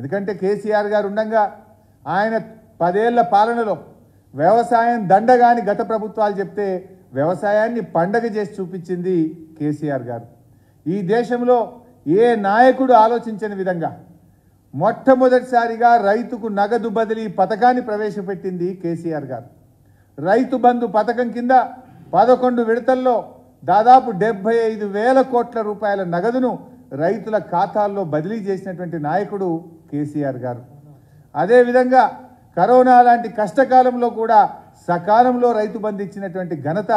ఎందుకంటే కేసీఆర్ గారు ఉండగా ఆయన పదేళ్ల పాలనలో వ్యవసాయం దండగాని గత ప్రభుత్వాలు చెప్తే వ్యవసాయాన్ని పండగ చేసి చూపించింది కేసీఆర్ గారు ఈ దేశంలో ఏ నాయకుడు ఆలోచించని విధంగా మొట్టమొదటిసారిగా రైతుకు నగదు బదిలీ పథకాన్ని ప్రవేశపెట్టింది కేసీఆర్ గారు రైతు బంధు పథకం కింద పదకొండు విడతల్లో దాదాపు డెబ్బై ఐదు వేల కోట్ల రూపాయల నగదును రైతుల ఖాతాల్లో బదిలీ చేసినటువంటి నాయకుడు కేసీఆర్ గారు అదేవిధంగా కరోనా లాంటి కష్టకాలంలో కూడా సకాలంలో రైతు బంధు ఇచ్చినటువంటి ఘనత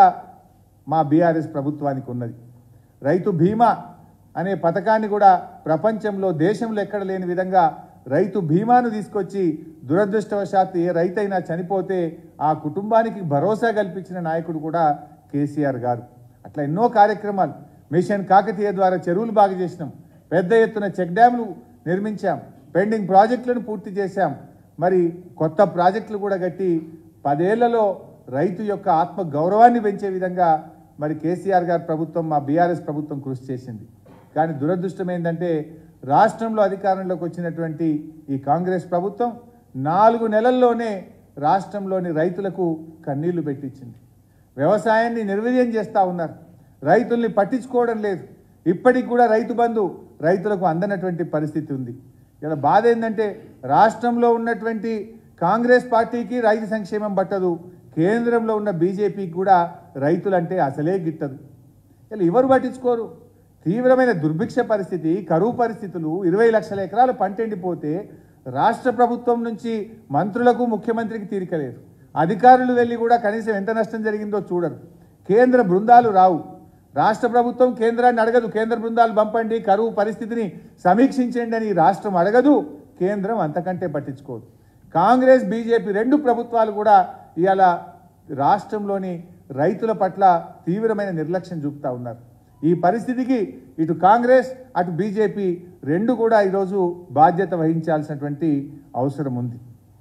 మా బీఆర్ఎస్ ప్రభుత్వానికి ఉన్నది రైతు బీమా అనే పథకాన్ని కూడా ప్రపంచంలో దేశంలో ఎక్కడ లేని విధంగా రైతు బీమాను తీసుకొచ్చి దురదృష్టవశాత్తు ఏ రైతైనా చనిపోతే ఆ కుటుంబానికి భరోసా కల్పించిన నాయకుడు కూడా కేసీఆర్ గారు అట్లా ఎన్నో కార్యక్రమాలు మిషన్ కాకతీయ ద్వారా చెరువులు బాగు చేసినాం పెద్ద ఎత్తున చెక్ డ్యాములు నిర్మించాం పెండింగ్ ప్రాజెక్టులను పూర్తి చేశాం మరి కొత్త ప్రాజెక్టులు కూడా కట్టి పదేళ్లలో రైతు యొక్క ఆత్మ గౌరవాన్ని పెంచే విధంగా మరి కేసీఆర్ గారి ప్రభుత్వం మా బీఆర్ఎస్ ప్రభుత్వం కృషి చేసింది కానీ దురదృష్టం ఏంటంటే రాష్ట్రంలో అధికారంలోకి వచ్చినటువంటి ఈ కాంగ్రెస్ ప్రభుత్వం నాలుగు నెలల్లోనే రాష్ట్రంలోని రైతులకు కన్నీళ్లు పెట్టించింది వ్యవసాయాన్ని నిర్వీర్యం చేస్తూ ఉన్నారు రైతుల్ని పట్టించుకోవడం లేదు ఇప్పటికి కూడా రైతు బంధు రైతులకు అందనటువంటి పరిస్థితి ఉంది ఇలా బాధ ఏంటంటే రాష్ట్రంలో ఉన్నటువంటి కాంగ్రెస్ పార్టీకి రైతు సంక్షేమం పట్టదు కేంద్రంలో ఉన్న బీజేపీకి కూడా రైతులంటే అసలే గిట్టదు ఇలా ఎవరు పట్టించుకోరు తీవ్రమైన దుర్భిక్ష పరిస్థితి కరువు పరిస్థితులు ఇరవై లక్షల ఎకరాలు పంట ఎండిపోతే రాష్ట్ర ప్రభుత్వం నుంచి మంత్రులకు ముఖ్యమంత్రికి తీరికలేదు అధికారులు వెళ్ళి కూడా కనీసం ఎంత నష్టం జరిగిందో చూడరు కేంద్ర బృందాలు రావు రాష్ట్ర ప్రభుత్వం కేంద్రాన్ని అడగదు కేంద్ర బృందాలు పంపండి కరువు పరిస్థితిని సమీక్షించండి అని రాష్ట్రం అడగదు కేంద్రం అంతకంటే పట్టించుకోదు కాంగ్రెస్ బీజేపీ రెండు ప్రభుత్వాలు కూడా ఇవాళ రాష్ట్రంలోని రైతుల పట్ల తీవ్రమైన నిర్లక్ష్యం చూపుతా ఉన్నారు ఈ పరిస్థితికి ఇటు కాంగ్రెస్ అటు బీజేపీ రెండు కూడా ఈరోజు బాధ్యత వహించాల్సినటువంటి అవసరం ఉంది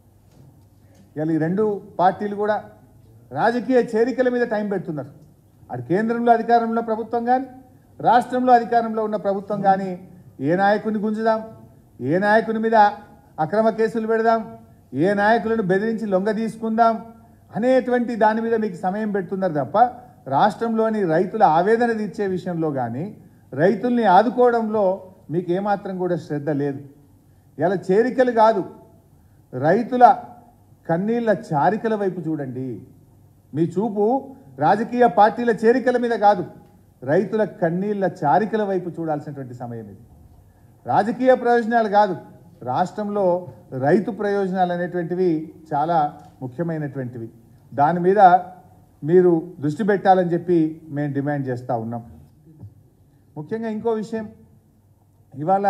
ఇవాళ ఈ రెండు పార్టీలు కూడా రాజకీయ చేరికల మీద టైం పెడుతున్నారు అటు కేంద్రంలో అధికారంలో ప్రభుత్వం కానీ రాష్ట్రంలో అధికారంలో ఉన్న ప్రభుత్వం కానీ ఏ నాయకుని గుంజుదాం ఏ నాయకుని మీద అక్రమ కేసులు పెడదాం ఏ నాయకులను బెదిరించి లొంగ తీసుకుందాం అనేటువంటి దాని మీద మీకు సమయం పెడుతున్నారు తప్ప రాష్ట్రంలోని రైతుల ఆవేదన తీర్చే విషయంలో కానీ రైతుల్ని ఆదుకోవడంలో మీకు ఏమాత్రం కూడా శ్రద్ధ లేదు ఇలా చేరికలు కాదు రైతుల కన్నీళ్ల చారికల వైపు చూడండి మీ చూపు రాజకీయ పార్టీల చేరికల మీద కాదు రైతుల కన్నీళ్ల చారికల వైపు చూడాల్సినటువంటి సమయం ఇది రాజకీయ ప్రయోజనాలు కాదు రాష్ట్రంలో రైతు ప్రయోజనాలు అనేటువంటివి చాలా ముఖ్యమైనటువంటివి దాని మీద మీరు దృష్టి పెట్టాలని చెప్పి మేము డిమాండ్ చేస్తూ ఉన్నాం ముఖ్యంగా ఇంకో విషయం ఇవాళ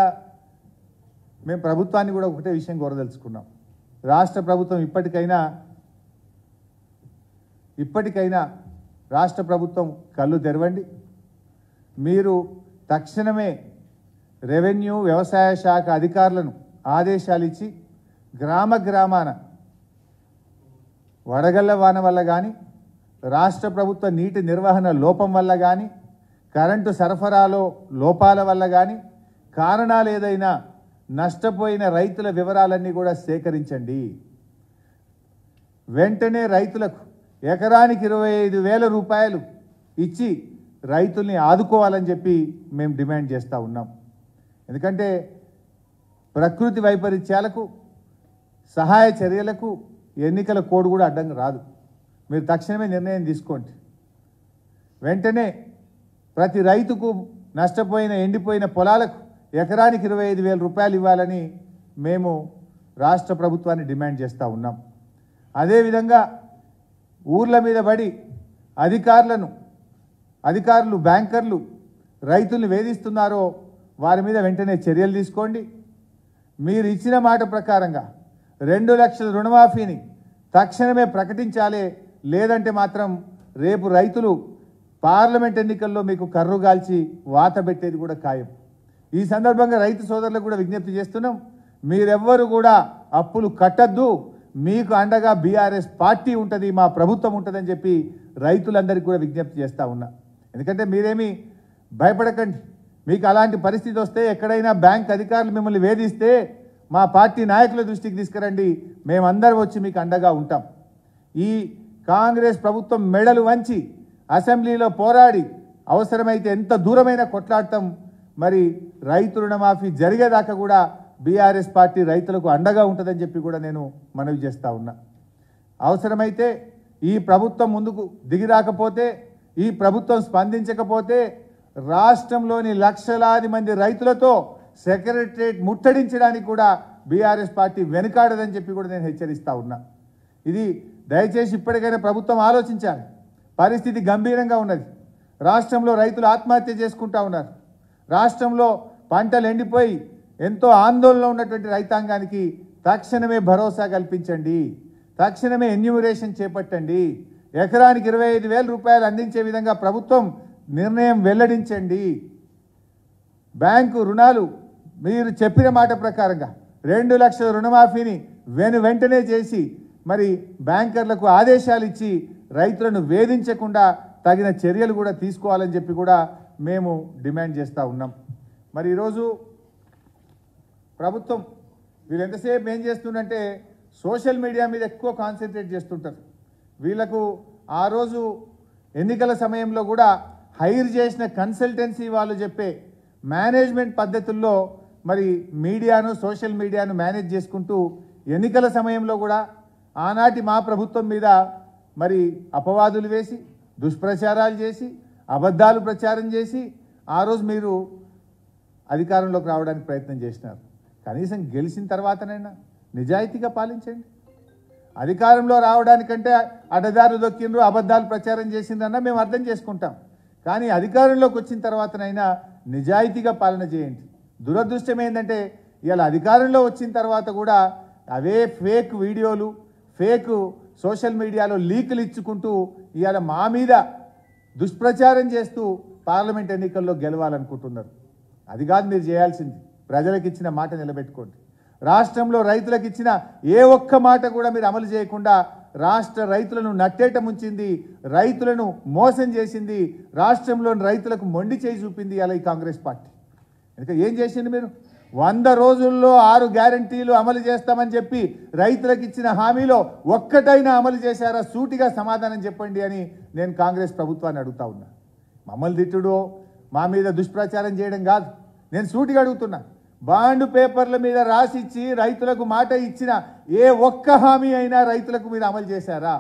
మేము ప్రభుత్వాన్ని కూడా ఒకటే విషయం కోరదలుచుకున్నాం రాష్ట్ర ప్రభుత్వం ఇప్పటికైనా ఇప్పటికైనా రాష్ట్ర ప్రభుత్వం కళ్ళు తెరవండి మీరు తక్షణమే రెవెన్యూ వ్యవసాయ శాఖ అధికారులను ఆదేశాలు ఇచ్చి గ్రామ గ్రామాన వడగళ్ల వాన వల్ల కానీ రాష్ట్ర ప్రభుత్వ నీటి నిర్వహణ లోపం వల్ల కానీ కరెంటు సరఫరాలో లోపాల వల్ల కానీ కారణాలు ఏదైనా నష్టపోయిన రైతుల వివరాలన్నీ కూడా సేకరించండి వెంటనే రైతులకు ఎకరానికి ఇరవై ఐదు వేల రూపాయలు ఇచ్చి రైతుల్ని ఆదుకోవాలని చెప్పి మేము డిమాండ్ చేస్తూ ఉన్నాం ఎందుకంటే ప్రకృతి వైపరీత్యాలకు సహాయ చర్యలకు ఎన్నికల కోడ్ కూడా అడ్డంగా రాదు మీరు తక్షణమే నిర్ణయం తీసుకోండి వెంటనే ప్రతి రైతుకు నష్టపోయిన ఎండిపోయిన పొలాలకు ఎకరానికి ఇరవై ఐదు వేల రూపాయలు ఇవ్వాలని మేము రాష్ట్ర ప్రభుత్వాన్ని డిమాండ్ చేస్తూ ఉన్నాం అదేవిధంగా ఊర్ల మీద పడి అధికారులను అధికారులు బ్యాంకర్లు రైతుల్ని వేధిస్తున్నారో వారి మీద వెంటనే చర్యలు తీసుకోండి మీరు ఇచ్చిన మాట ప్రకారంగా రెండు లక్షల రుణమాఫీని తక్షణమే ప్రకటించాలి లేదంటే మాత్రం రేపు రైతులు పార్లమెంట్ ఎన్నికల్లో మీకు కర్రు గాల్చి వాత పెట్టేది కూడా ఖాయం ఈ సందర్భంగా రైతు సోదరులకు కూడా విజ్ఞప్తి చేస్తున్నాం మీరెవ్వరు కూడా అప్పులు కట్టద్దు మీకు అండగా బీఆర్ఎస్ పార్టీ ఉంటుంది మా ప్రభుత్వం ఉంటుందని చెప్పి రైతులందరికీ కూడా విజ్ఞప్తి చేస్తా ఉన్నా ఎందుకంటే మీరేమీ భయపడకండి మీకు అలాంటి పరిస్థితి వస్తే ఎక్కడైనా బ్యాంక్ అధికారులు మిమ్మల్ని వేధిస్తే మా పార్టీ నాయకుల దృష్టికి తీసుకురండి మేమందరం వచ్చి మీకు అండగా ఉంటాం ఈ కాంగ్రెస్ ప్రభుత్వం మెడలు వంచి అసెంబ్లీలో పోరాడి అవసరమైతే ఎంత దూరమైన కొట్లాడతాం మరి రైతు రుణమాఫీ జరిగేదాకా కూడా బీఆర్ఎస్ పార్టీ రైతులకు అండగా ఉంటుందని చెప్పి కూడా నేను మనవి చేస్తా ఉన్నా అవసరమైతే ఈ ప్రభుత్వం ముందుకు దిగి రాకపోతే ఈ ప్రభుత్వం స్పందించకపోతే రాష్ట్రంలోని లక్షలాది మంది రైతులతో సెక్రటరేట్ ముట్టడించడానికి కూడా బీఆర్ఎస్ పార్టీ వెనుకాడదని చెప్పి కూడా నేను హెచ్చరిస్తా ఉన్నా ఇది దయచేసి ఇప్పటికైనా ప్రభుత్వం ఆలోచించాలి పరిస్థితి గంభీరంగా ఉన్నది రాష్ట్రంలో రైతులు ఆత్మహత్య చేసుకుంటా ఉన్నారు రాష్ట్రంలో పంటలు ఎండిపోయి ఎంతో ఆందోళనలో ఉన్నటువంటి రైతాంగానికి తక్షణమే భరోసా కల్పించండి తక్షణమే ఎన్యూమరేషన్ చేపట్టండి ఎకరానికి ఇరవై ఐదు వేల రూపాయలు అందించే విధంగా ప్రభుత్వం నిర్ణయం వెల్లడించండి బ్యాంకు రుణాలు మీరు చెప్పిన మాట ప్రకారంగా రెండు లక్షల రుణమాఫీని వెను వెంటనే చేసి మరి బ్యాంకర్లకు ఆదేశాలు ఇచ్చి రైతులను వేధించకుండా తగిన చర్యలు కూడా తీసుకోవాలని చెప్పి కూడా మేము డిమాండ్ చేస్తూ ఉన్నాం మరి ఈరోజు ప్రభుత్వం వీళ్ళు ఎంతసేపు ఏం చేస్తుందంటే సోషల్ మీడియా మీద ఎక్కువ కాన్సన్ట్రేట్ చేస్తుంటారు వీళ్ళకు ఆ రోజు ఎన్నికల సమయంలో కూడా హైర్ చేసిన కన్సల్టెన్సీ వాళ్ళు చెప్పే మేనేజ్మెంట్ పద్ధతుల్లో మరి మీడియాను సోషల్ మీడియాను మేనేజ్ చేసుకుంటూ ఎన్నికల సమయంలో కూడా ఆనాటి మా ప్రభుత్వం మీద మరి అపవాదులు వేసి దుష్ప్రచారాలు చేసి అబద్ధాలు ప్రచారం చేసి ఆ రోజు మీరు అధికారంలోకి రావడానికి ప్రయత్నం చేసినారు కనీసం గెలిచిన తర్వాతనైనా నిజాయితీగా పాలించండి అధికారంలో రావడానికంటే అడ్డదారులు దొక్కిండ్రు అబద్ధాలు ప్రచారం చేసిండ్రన్నా మేము అర్థం చేసుకుంటాం కానీ అధికారంలోకి వచ్చిన తర్వాతనైనా నిజాయితీగా పాలన చేయండి దురదృష్టం ఏంటంటే ఇవాళ అధికారంలో వచ్చిన తర్వాత కూడా అవే ఫేక్ వీడియోలు ఫేక్ సోషల్ మీడియాలో లీకులు ఇచ్చుకుంటూ ఇవాళ మా మీద దుష్ప్రచారం చేస్తూ పార్లమెంట్ ఎన్నికల్లో గెలవాలనుకుంటున్నారు అది కాదు మీరు చేయాల్సింది ప్రజలకు ఇచ్చిన మాట నిలబెట్టుకోండి రాష్ట్రంలో రైతులకు ఇచ్చిన ఏ ఒక్క మాట కూడా మీరు అమలు చేయకుండా రాష్ట్ర రైతులను నట్టేట ముంచింది రైతులను మోసం చేసింది రాష్ట్రంలోని రైతులకు మొండి చేయి చూపింది అలా ఈ కాంగ్రెస్ పార్టీ ఇంకా ఏం చేసింది మీరు వంద రోజుల్లో ఆరు గ్యారంటీలు అమలు చేస్తామని చెప్పి రైతులకు ఇచ్చిన హామీలో ఒక్కటైనా అమలు చేశారా సూటిగా సమాధానం చెప్పండి అని నేను కాంగ్రెస్ ప్రభుత్వాన్ని అడుగుతా ఉన్నా మమ్మల్ని తిట్టుడు మా మీద దుష్ప్రచారం చేయడం కాదు నేను సూటిగా అడుగుతున్నా బాండ్ పేపర్ల మీద రాసిచ్చి రైతులకు మాట ఇచ్చిన ఏ ఒక్క హామీ అయినా రైతులకు మీరు అమలు చేశారా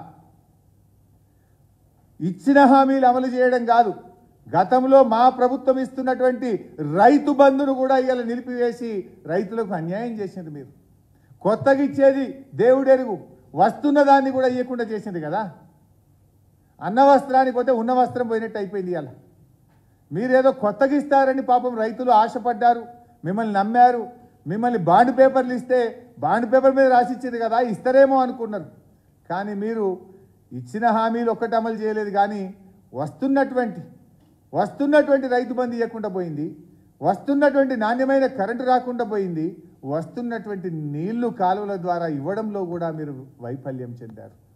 ఇచ్చిన హామీలు అమలు చేయడం కాదు గతంలో మా ప్రభుత్వం ఇస్తున్నటువంటి రైతు బంధును కూడా ఇవాళ నిలిపివేసి రైతులకు అన్యాయం చేసింది మీరు కొత్తగా ఇచ్చేది దేవుడెరుగు వస్తున్న దాన్ని కూడా ఇవ్వకుండా చేసింది కదా అన్న వస్త్రానికి పోతే ఉన్న వస్త్రం పోయినట్టు అయిపోయింది ఇవాళ మీరేదో కొత్తగా ఇస్తారని పాపం రైతులు ఆశపడ్డారు మిమ్మల్ని నమ్మారు మిమ్మల్ని బాండ్ పేపర్లు ఇస్తే బాండ్ పేపర్ మీద రాసిచ్చింది కదా ఇస్తారేమో అనుకున్నారు కానీ మీరు ఇచ్చిన హామీలు ఒక్కటి అమలు చేయలేదు కానీ వస్తున్నటువంటి వస్తున్నటువంటి రైతు బంధు ఇవ్వకుండా పోయింది వస్తున్నటువంటి నాణ్యమైన కరెంటు రాకుండా పోయింది వస్తున్నటువంటి నీళ్లు కాలువల ద్వారా ఇవ్వడంలో కూడా మీరు వైఫల్యం చెందారు